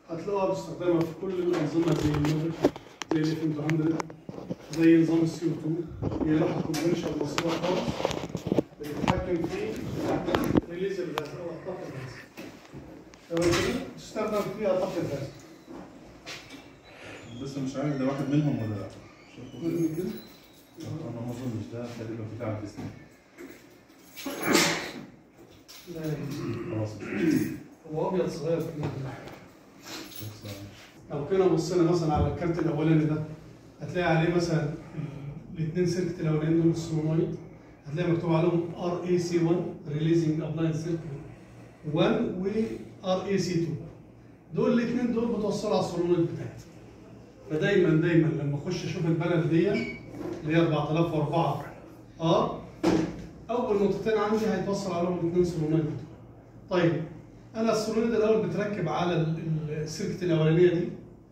هتلاقوها بتستخدمها في كل الانظمه زي النوبل زي الاف 200 زي نظام السي او 2 هي لوحه كونفنشن بسيطه خالص بتتحكم في ريليز الغاز او الطاقه الغاز تمام كده تستخدم فيها طاقه الغاز بس مش عارف ده واحد منهم ولا لا شوفوا كده. كده انا ما اظنش ده تقريبا بتاع ديزني لا خلاص هو ابيض صغير كده بس، لو كنا بصينا مثلا على الكارت الاولاني ده هتلاقي عليه مثلا الاثنين سيركت الاولانيين دول السولونويد هتلاقي مكتوب عليهم ار اي سي 1 ريليزنج ابلاينس سيركت 1 و ار اي سي 2 دول الاثنين دول بتوصلوا على السولونويد بتاعتي فدايما دايما لما اخش اشوف البلد دي اللي هي 4004 ار اول نقطتين عندي هيتوصل عليهم الاثنين سولونويد بتوعي طيب انا السولونويد الاول بتركب على ال- السيركت الاولانيه دي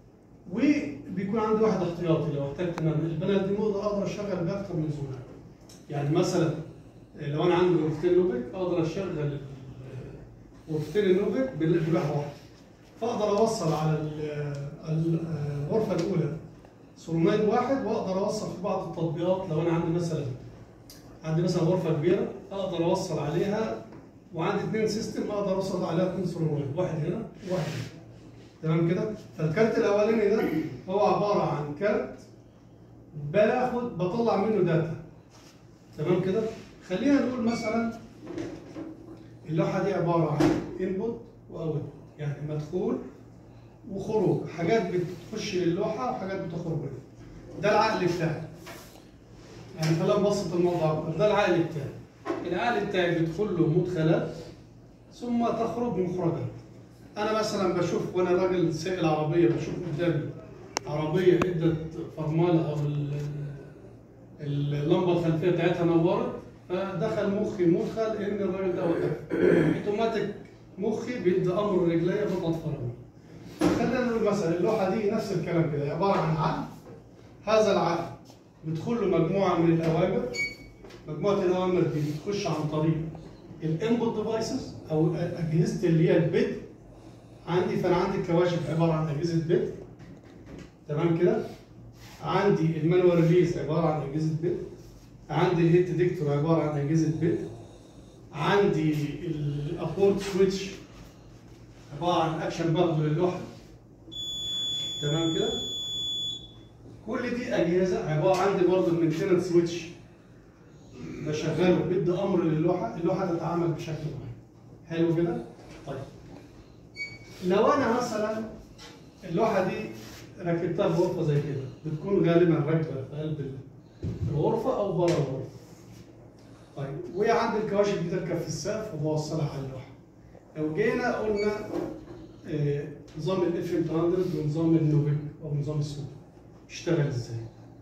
وبيكون عندي واحد احتياطي لو احتجت ان أنا البلد دي مقدر اقدر اشغل بيها اكتر من زرار يعني مثلا لو انا عندي غرفتين نوبك اقدر اشغل ال- غرفتين النوبك بال- بلوحه واحده فاقدر اوصل على ال- ال- الغرفه الاولى سولونايد واحد واقدر اوصل في بعض التطبيقات لو انا عندي مثلا عندي مثلا غرفه كبيره اقدر اوصل عليها وعندي اثنين سيستم اقدر اوصل عليها اثنين سولونايد واحد هنا وواحد هنا تمام كده فالكارت الاولاني ده هو عباره عن كارت باخد بطلع منه داتا تمام كده خلينا نقول مثلا اللوحه دي عباره عن انبوت واوت يعني مدخول وخروج حاجات بتخش للوحه وحاجات بتخرج منها ده العقل بتاعي يعني خلينا نبسط الموضوع أكتر. ده العقل بتاعي العقل بتاعي بيدخل له مدخلات ثم تخرج مخرجات انا مثلا بشوف وانا راجل سايق العربيه بشوف قدامي عربيه ادت فرمله او ال- اللمبه الخلفيه بتاعتها نورت فدخل مخي مدخل ان الراجل ده وقف اوتوماتيك مخي بيدي امر رجليا بضغط فرامل خلينا نقول مثلا اللوحه دي نفس الكلام كده عباره عن عقل هذا العقل بيدخل له مجموعه من الاوامر مجموعه الاوامر دي بتخش عن طريق الانبوت ديفايسز او اجهزه اللي هي البيت عندي فانا عندي الكواشف عباره عن اجهزه بيت تمام كده عندي المانوال ريليز عباره عن اجهزه بيت عندي الهيت ديتكتور عباره عن اجهزه بيت عندي الابورت سويتش عباره عن اكشن باخده للوحه تمام كده كل دي اجهزه عباره عندي برضه المينتنس سويتش بشغله بدي امر للوحه اللوحه تتعامل بشكل معين حلو كده طيب لو انا مثلا اللوحه دي ركبتها في غرفه زي كده بتكون غالبا راكبه في قلب الغرفه او بره الغرفه طيب وهي عندي الكواشف دي تركب في السقف وبوصلها على اللوحه لو جينا قلنا آه، نظام الاف 800 ونظام النوبل او نظام السوق يشتغل ازاي؟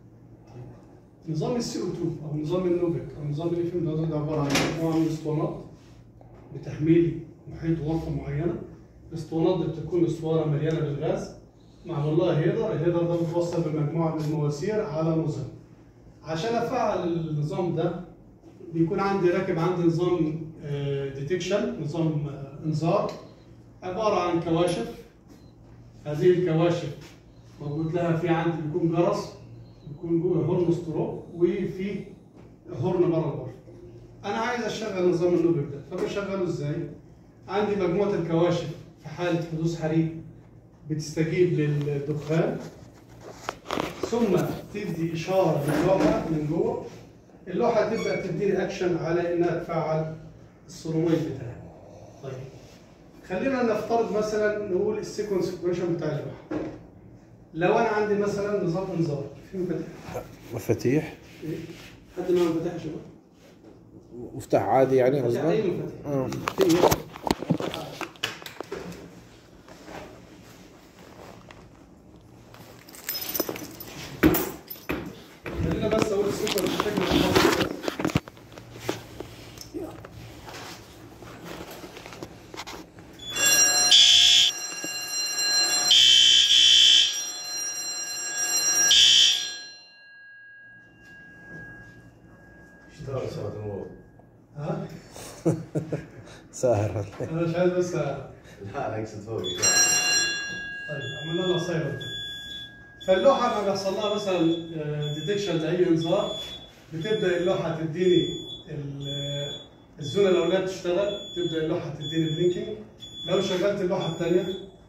طيب نظام السي او 2 او نظام النوبل او نظام الاف 800 ده عباره عن مجموعه من الاسطوانات بتحميلي محيط غرفه معينه الاسطوانات دي بتكون اسطوانه مليانه بالغاز معمول لها هيدر الهيدر ده متوصل بمجموعه من المواسير على نظام عشان افعل النظام ده بيكون عندي راكب عندي نظام ديتكشن نظام آه، انذار عباره عن كواشف هذه الكواشف موجود لها في عندي بيكون جرس بيكون جوه هورن ستروب وفي هورن بره الغرفه انا عايز اشغل نظام النوبل ده فبشغله ازاي عندي مجموعه الكواشف في حاله حدوث حريق بتستجيب للدخان ثم تدي اشاره للوحه من جوه اللوحه تبدا تديني اكشن على انها تفعل السولوميد بتاعي طيب خلينا نفترض مثلا نقول السيكونس اوبريشن بتاع اللوحه لو انا عندي مثلا نظام انذار في مفاتيح مفاتيح إيه؟ حد معاه مفاتيح يا شباب؟ مفتاح عادي يعني مفاتيح اي قصدك؟ مفاتيح اه في خلينا بس اقول السكر بالشكل الخاص بس. اشتغل صوت النور ها ساهر انا مش عايز بس أ- لا انا اقصد فوق سايبر فاللوحه لما بيحصل لها مثلا ديتكشن لاي انذار بتبدا اللوحه تديني ال- الزون الاولانيه تشتغل تبدا اللوحه تديني بلينكينج لو شغلت اللوحه الثانيه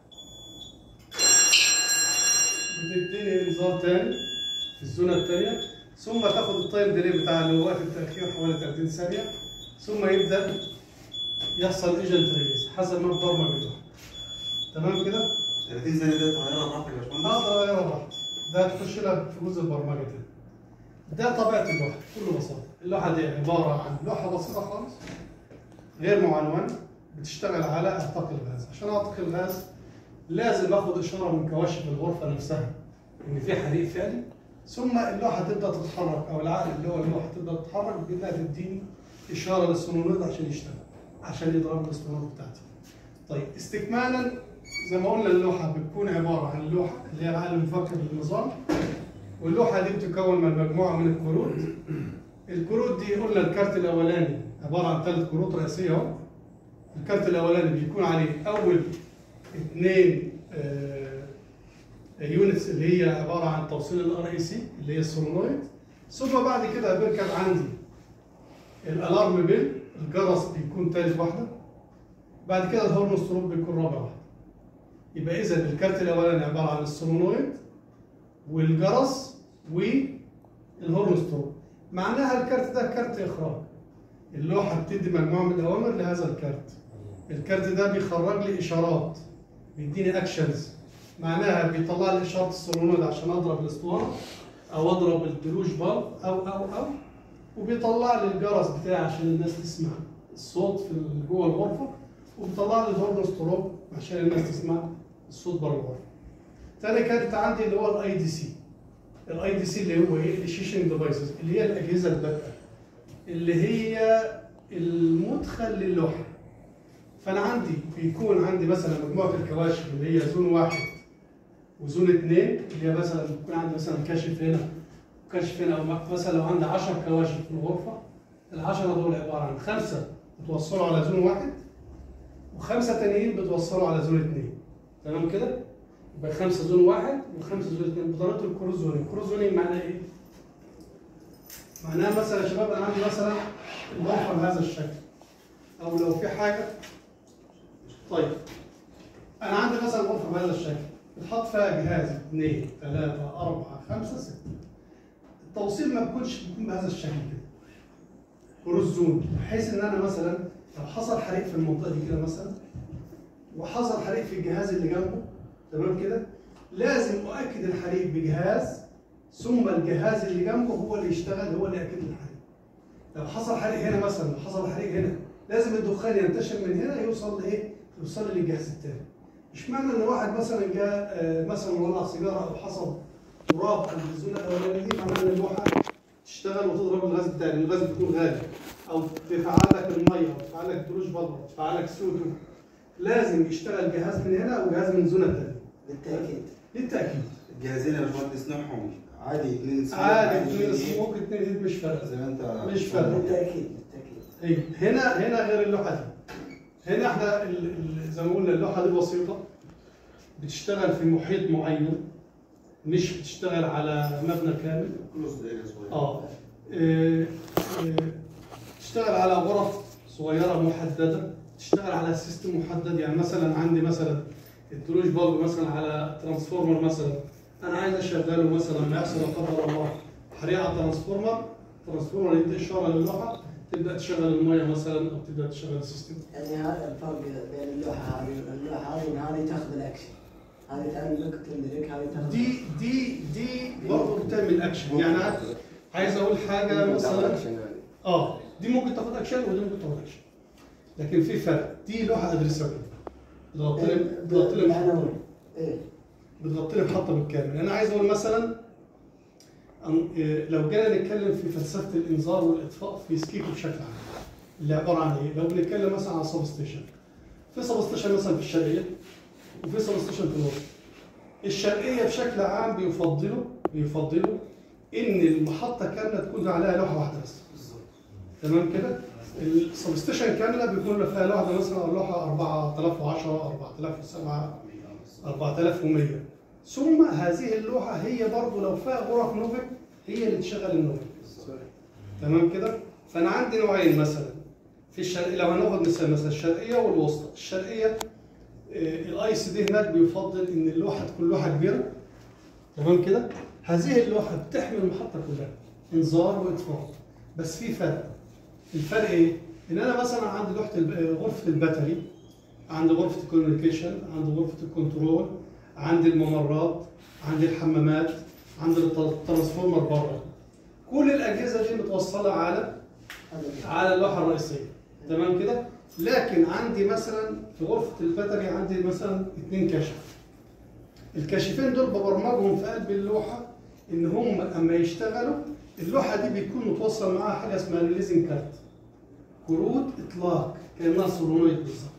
بتديني انذار تاني في الزونه الثانيه ثم تاخد التايم ديلي بتاع اللي هو وقت التاخير حوالي 30 ثانيه ثم يبدا يحصل ايجنت ريليز حسب ما مبرمج اللوحه تمام كده؟ 30 سنه ده طياره براحتك يا باشمهندس اقدر اغيرها براحتي ده تخش لها في جزء البرمجه ده ده طبيعه اللوحه بكل بساطه اللوحه دي عباره عن لوحه بسيطه خالص غير معنونه بتشتغل على اعتاق الغاز عشان اعتق الغاز لازم اخد اشاره من كواشف الغرفه نفسها ان في حريق فعلي ثم اللوحه تبدا تتحرك او العقل اللي هو اللوحه تبدا تتحرك بانها تديني اشاره للسونونيد عشان يشتغل عشان يضرب الاسطوانات بتاعتي طيب استكمالا زي ما قلنا اللوحه بتكون عباره عن لوحه اللي هي العقل المفكر للنظام واللوحه دي بتتكون من مجموعه من الكروت الكروت دي قلنا الكارت الاولاني عباره عن ثلاث كروت رئيسيه اهو الكارت الاولاني بيكون عليه اول اثنين يونتس اللي هي عباره عن توصيل الار اي سي اللي هي السولونويد ثم بعد كده بيركب عندي الالارم بيل الجرس بيكون ثالث واحده بعد كده الهورن ستروب بيكون رابع واحده يبقى اذا الكارت الاولاني عباره عن السولونويد والجرس والهورن ستروب معناها الكارت ده كارت اخراج اللوحه بتدي مجموعه من الاوامر لهذا الكارت الكارت ده بيخرج لي اشارات بيديني اكشنز معناها بيطلع لي اشاره السولونويد عشان اضرب الاسطوانه او اضرب الدروج بالب او او او وبيطلع لي الجرس بتاعي عشان الناس تسمع الصوت في ال- جوه الغرفه وبيطلع لي الهورن ستروب عشان الناس تسمع الصوت بره الغرفه. تاني كارت عندي اللي هو الاي دي سي. الاي دي سي اللي هو ايه؟ الشيشنج ديفايسز اللي هي الاجهزه الباقيه. اللي هي المدخل للوحه. فانا عندي بيكون عندي مثلا مجموعه الكواشف اللي هي زون واحد وزون اثنين اللي هي مثلا بيكون عندي مثلا كاشف هنا وكاشف هنا او مثلا لو عندي 10 كواشف في الغرفه العشرة دول عباره عن خمسه بتوصلوا على زون واحد وخمسه تانيين بتوصلوا على زون اثنين تمام كده؟ يبقى خمسه زون واحد وخمسه زون اثنين بطريقه الكروز زونينج، الكروز زونينج معناه ايه؟ معناها مثلا يا شباب انا عندي مثلا الغرفه بهذا الشكل او لو في حاجه طيب انا عندي مثلا غرفه بهذا الشكل بتحط فيها جهاز اثنين ثلاثه اربعه خمسه سته التوصيل ما بيكونش بيكون بهذا الشكل كده كروز زون بحيث ان انا مثلا لو حصل حريق في المنطقه دي كده مثلا وحصل حريق في الجهاز اللي جنبه تمام كده لازم اؤكد الحريق بجهاز ثم الجهاز اللي جنبه هو اللي يشتغل هو اللي ياكد لي الحريق لو حصل حريق هنا مثلا لو حصل حريق هنا لازم الدخان ينتشر من هنا يوصل لايه؟ يوصل للجهاز الثاني مش معنى ان واحد مثلا جاء آه، مثلا ولع سيجاره او حصل تراب عند الزونه الاولانيه دي معناه ان اللوحه تشتغل وتضرب الغاز الثاني الغاز بيكون غالي او تفعل لك الميه او تفعل لك دروج بلبه او تفعل لك سودو لازم يشتغل جهاز من هنا وجهاز من زونه ثانيه بالتاكيد للتاكيد الجهازين يا باشمهندس نوعهم عادي اثنين سموك، عادي اثنين اثنين إيه؟ سموك اثنين هيد مش فارقه زي ما انت مش فارقه بالتاكيد بالتاكيد ايوه هنا هنا غير اللوحه دي هنا احنا ال- ال- زي ما قلنا اللوحه دي بسيطه بتشتغل في محيط معين مش بتشتغل على مبنى كامل كلوز اريا صغير اه آه، آه، تشتغل على غرف صغيره محدده تشتغل على سيستم محدد يعني مثلا عندي مثلا الدروج بالب مثلا على ترانسفورمر مثلا انا عايز اشغله مثلا ما يحصل لا قدر الله حريقه على ترانسفورمر ترانسفورمر يدي اشاره للوحه تبدا تشغل الميه مثلا او تبدا تشغل السيستم يعني هذا الفرق بين اللوحه هذه واللوحه هذه ان هذه تاخذ الاكشن هذه تعمل لك تملك هذه تاخذ دي دي دي برضه بتعمل اكشن يعني عايز- عايز اقول حاجه مثلا اه دي ممكن تاخد اكشن ودي ممكن تاخد اكشن لكن في فرق دي لوحه ادريسبل بتغطي لي بتغطي لي معنوي ايه بتغطي لي محطه بالكامل انا عايز اقول مثلا أن- إيه، لو جينا نتكلم في فلسفه الانذار والاطفاء في سكيكو بشكل عام اللي عباره عن ايه؟ لو بنتكلم مثلا عن سب ستيشن في سب ستيشن مثلا في الشرقيه وفي سب ستيشن في الوسط الشرقيه بشكل عام بيفضلوا بيفضلوا ان المحطه كامله تكون عليها لوحه واحده بس تمام كده السب ستيشن كامله بيكون فيها لوحه مثلا او لوحه 4010 4007 4100 ثم هذه اللوحه هي برضه لو فيها غرف نوفك هي اللي تشغل النوفك تمام كده فانا عندي نوعين مثلا في الشرقيه لو هناخد مثال مثلا الشرقيه والوسطى الشرقيه الاي سي دي هناك بيفضل ان اللوحه تكون لوحه كبيره تمام كده هذه اللوحه بتحمل المحطه كلها انذار واطفاء بس في فرق الفرق ايه ان انا مثلا عندي لوحه الب- غرفه الباتري عندي غرفه الكوميونيكيشن عندي غرفه الكنترول عندي الممرات عندي الحمامات عندي الت- الترانسفورمر بره كل الاجهزه دي متوصله على هذا على اللوحه الرئيسيه تمام كده لكن عندي مثلا في غرفه الباتري عندي مثلا اثنين كشف الكاشفين دول ببرمجهم في قلب اللوحه ان هم اما يشتغلوا اللوحه دي بيكون متوصل معاها حاجه اسمها ريليزنج كارت كروت اطلاق كانها سولونويد بالظبط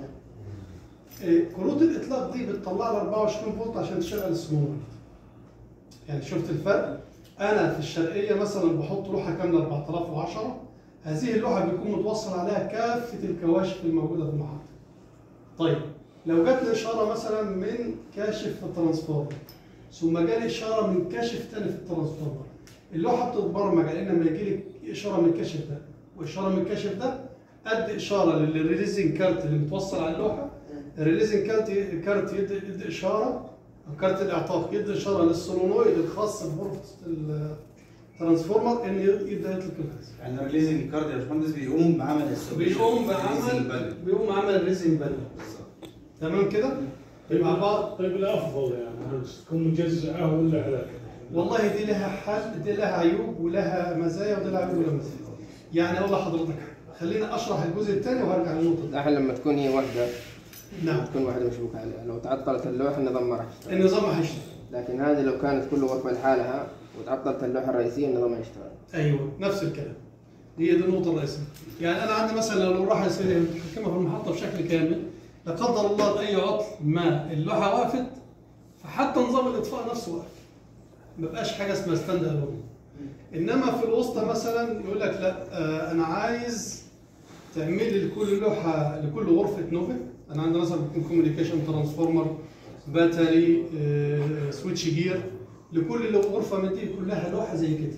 إيه، كروت الاطلاق دي بتطلع لي 24 فولت عشان تشغل السولونويد يعني شفت الفرق انا في الشرقيه مثلا بحط لوحه كامله 4010 هذه اللوحه بيكون متوصل عليها كافه الكواشف الموجوده في المحطه طيب لو جات لي اشاره مثلا من كاشف في الترانسفورمر ثم جالي اشاره من كاشف تاني في الترانسفورمر اللوحه بتتبرمج على ان لما يجي لي اشاره من الكاشف ده واشاره من الكاشف ده ادي اشاره للريليزنج كارت اللي متوصل على اللوحه الريليزنج كارت كارت يدي, يدي اشاره او كارت الاعطاف يدي اشاره للسولونويد الخاص بغرفه الترانسفورمر ان يبدا يطلق الغاز يعني الريليزنج كارد يا باشمهندس بيقوم بعمل السويتش بيقوم الريليزنج بعمل بانل. بيقوم عمل الريزنج بانل بالظبط. تمام كده مع بعض طيب الافضل يعني مهندس تكون مجزئه ولا هذاك؟ والله دي لها حل دي لها عيوب ولها مزايا ودي لها عيوب ولها مزايا يعني اقول لحضرتك خلينا اشرح الجزء الثاني وهرجع للنقطه دي الحين لما تكون هي واحدة نعم تكون واحدة مشبوكة عليها لو تعطلت اللوحة النظام ما راح يشتغل النظام ما هيشتغل لكن هذه لو كانت كل غرفة لحالها وتعطلت اللوحة الرئيسية النظام ما يشتغل ايوه نفس الكلام هي دي النقطه الرئيسيه يعني انا عندي مثلا لو راح يصير متحكمه في المحطه بشكل كامل لا قدر الله باي عطل ما اللوحه وقفت فحتى نظام الاطفاء نفسه وقف ما بقاش حاجه اسمها ستاند الون انما في الوسطى مثلا يقول لك لا آه انا عايز تعمل لي لكل لوحه لكل غرفه نوفل انا عندي مثلا بيكون كوميونيكيشن ترانسفورمر باتري آه سويتش جير لكل غرفه من دي كلها لوحه زي كده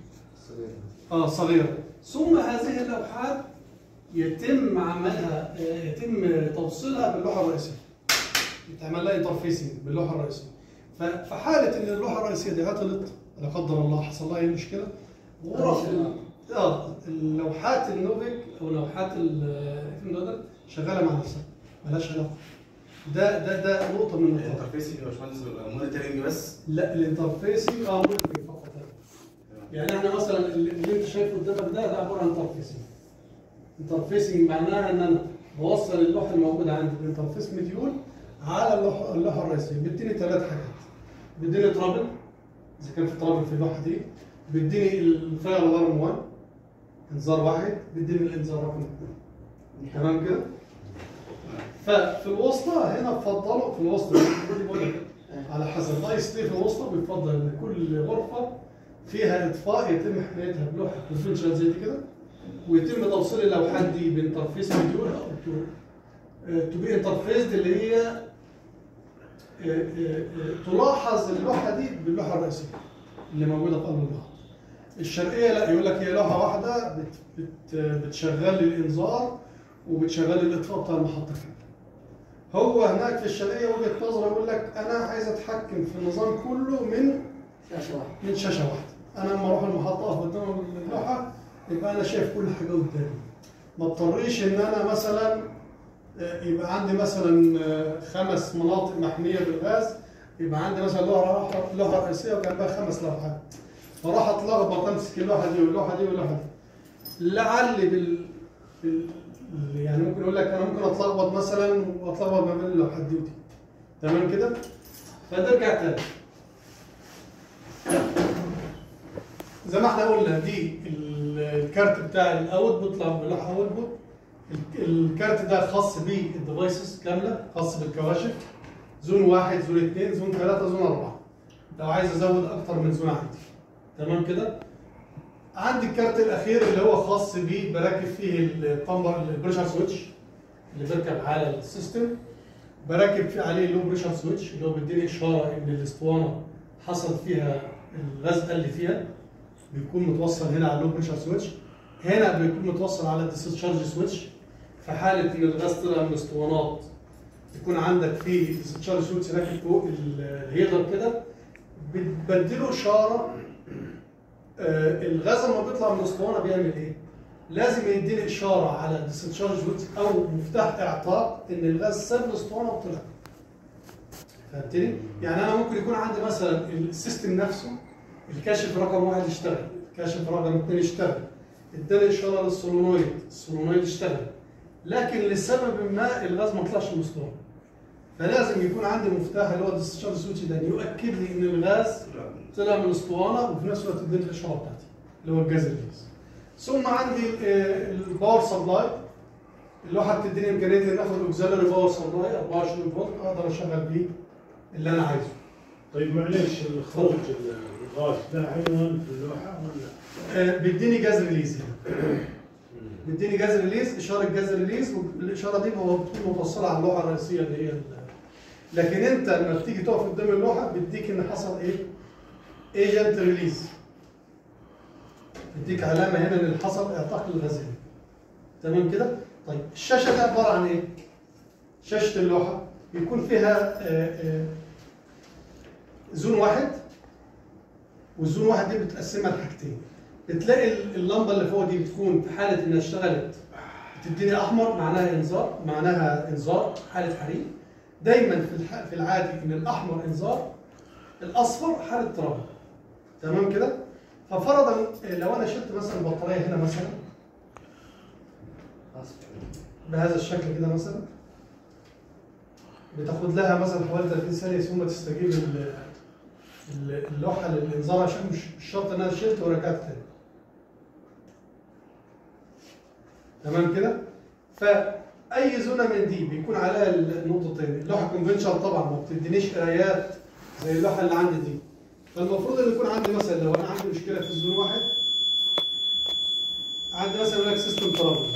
اه صغيره ثم هذه اللوحات يتم عملها آه، يتم توصيلها باللوحه الرئيسيه يتعمل لها انترفيسنج باللوحه الرئيسيه ف- في حاله ان اللوحه الرئيسيه دي عطلت لا قدر الله حصل لها اي مشكله غرف ال- اه اللوحات النوفيك او لوحات الفيلم ده شغاله مع نفسها مالهاش علاقه ده ده ده نقطه من النقاط الانترفيس يا باشمهندس بيبقى مونيتورنج بس لا الانترفيسنج اه ممكن فقط يعني احنا مثلا اللي اللي انت شايفه قدامك ده ده عباره عن انترفيسنج انترفيسنج معناها ان انا بوصل اللوحه الموجوده عندي بالانترفيس مديول على اللوحه اللوحه الرئيسيه بيديني ثلاث حاجات بيديني ترابل اذا كان في ترابل في اللوحه دي بيديني الفاير الارم 1 انذار واحد بيديني الانذار رقم اثنين تمام كده؟ ففي الوسطى هنا بفضلوا في الوسطى دي بقول لك على حسب الاي اس تي في الوسطى بيفضل ان كل غرفه فيها اطفاء يتم حمايتها بلوحه بريفنشال زي دي كده ويتم توصيل اللوحات دي بانترفيس مديول او تو بي انترفيسد اللي هي آه، آه، آه، تلاحظ اللوحه دي باللوحه الرئيسيه اللي موجوده في قلب اللوحه الشرقيه لا يقول لك هي لوحه واحده بت بت بتشغل لي الانذار وبتشغل لي الاطفاء بتاع المحطه كده هو هناك في الشرقيه وجهه نظره يقول لك انا عايز اتحكم في النظام كله من شاشه واحده من شاشه واحده انا لما اروح المحطه اقف قدام اللوحه يبقى انا شايف كل حاجه قدامي ما اضطريش ان انا مثلا آه، يبقى عندي مثلا آه، خمس مناطق محميه بالغاز يبقى عندي مثلا لوحه لوحه رئيسيه وجنبها خمس لوحات فراح اتلخبط امسك اللوحه دي واللوحه دي واللوحه دي لعلي بال, بال... يعني ممكن اقول لك انا ممكن اتلخبط مثلا واتلخبط ما بين اللوحات دي ودي تمام كده؟ فنرجع تاني زي ما احنا قلنا دي ال- الكارت بتاع الاوت بيطلع بلوحه اوتبوت الكارت ده خاص بالديفايسز كامله خاص بالكواشف زون واحد زون اثنين زون ثلاثه زون اربعه لو عايز ازود اكتر من زون عندي تمام كده عندي الكارت الاخير اللي هو خاص بيه بركب فيه البامبر البريشر سويتش اللي بيركب على السيستم بركب في عليه لو بريشر سويتش اللي هو بيديني اشاره ان الاسطوانه حصل فيها الغاز اللي فيها بيكون متوصل هنا على اللو بريشر سويتش هنا بيكون متوصل على الديسشارج سويتش في حاله ان الغاز طلع من الاسطوانات يكون عندك في ديسشارج سويتش راكب فوق ال- الهيدر كده بتبدله اشاره آه، الغاز لما بيطلع من الاسطوانه بيعمل ايه؟ لازم يديني اشاره على الديسشارج سويتش او مفتاح اعطاء ان الغاز ساب الاسطوانه وطلع. فهمتني؟ يعني انا ممكن يكون عندي مثلا السيستم نفسه الكاشف رقم واحد اشتغل، الكاشف رقم اثنين اشتغل، اداني اشاره للسولونويد، السولونويد اشتغل. لكن لسبب ما الغاز ما طلعش من الاسطوانه. فلازم يكون عندي مفتاح اللي هو الديسشارج سويتش ده يؤكد لي ان الغاز طلع من الاسطوانه وفي نفس الوقت اديت الاشاره بتاعتي اللي هو الجاز الغاز. ثم عندي آه، الباور سبلاي اللوحه بتديني امكانيه ان اخد اوكسيلري باور سبلاي 24 فولت اقدر اشغل بيه اللي انا عايزه. طيب معليش الخروج الغاز ده عنوان في اللوحه ولا؟ آه، بيديني جاز ريليز هنا. بيديني جاز ريليز اشاره جاز ريليز والاشاره دي هو بتكون متوصله على اللوحه الرئيسيه اللي هي ال- لكن انت لما بتيجي تقف قدام اللوحه بيديك ان حصل ايه؟ ايجنت ريليز بيديك علامه هنا ان حصل اعطاء للغاز هنا. تمام كده؟ طيب الشاشه دي عباره عن ايه؟ شاشه اللوحه بيكون فيها آه، آه، زون واحد والزون واحد دي بتقسمها لحاجتين بتلاقي ال- اللمبه اللي فوق دي بتكون في حاله انها اشتغلت بتديني احمر معناها انذار معناها انذار حاله حريق دايما في الح... في العادي ان الاحمر انذار الاصفر حاله تراب تمام كده ففرضا لو انا شلت مثلا بطاريه هنا مثلا بهذا الشكل كده مثلا بتاخد لها مثلا حوالي 30 ثانيه ثم تستجيب ال- ال- اللوحه للانذار عشان مش مش شرط ان انا شلت ورجعت تاني تمام كده فاي زونه من دي بيكون عليها النقطتين اللوحه كونفنشال طبعا ما بتدينيش قرايات زي اللوحه اللي عندي دي فالمفروض ان يكون عندي مثلا لو انا عندي مشكله في الزون واحد عندي مثلا يقول لك سيستم ترابل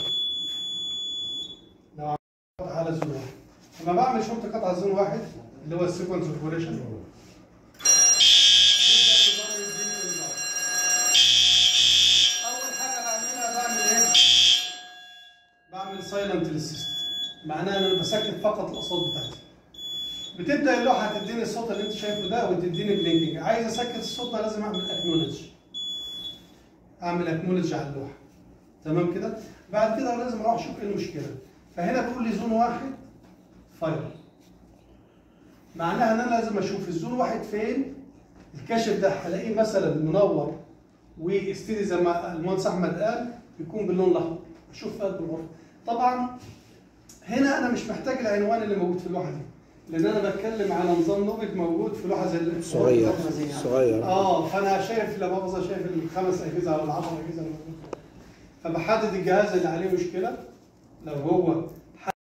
لو عملت على زون واحد لما بعمل شرط قطع زون واحد اللي هو السيكونس اوبريشن اول حاجه بعملها بعمل ايه بعمل سايلنت للسيستم معناها ان انا بسكت فقط الاصوات بتاعتي بتبدا اللوحه تديني الصوت اللي انت شايفه ده وتديني بلينكينج عايز اسكت الصوت ده لازم اعمل اكنولج اعمل اكنولج على اللوحه تمام كده بعد كده لازم اروح اشوف ايه المشكله فهنا بيقول لي زون واحد فاير معناها ان انا لازم اشوف الزون واحد فين الكاشف ده هلاقيه مثلا منور واستدي زي ما المهندس احمد قال يكون باللون الاحمر اشوف في قلب الغرفه طبعا هنا انا مش محتاج العنوان اللي موجود في اللوحه دي لان انا بتكلم على نظام نوبك موجود في لوحه زي اللي- صغير صغير اه فانا شايف لا مؤاخذه شايف الخمس اجهزه ولا العشر اجهزه اللي موجودة. فبحدد الجهاز اللي عليه مشكله لو هو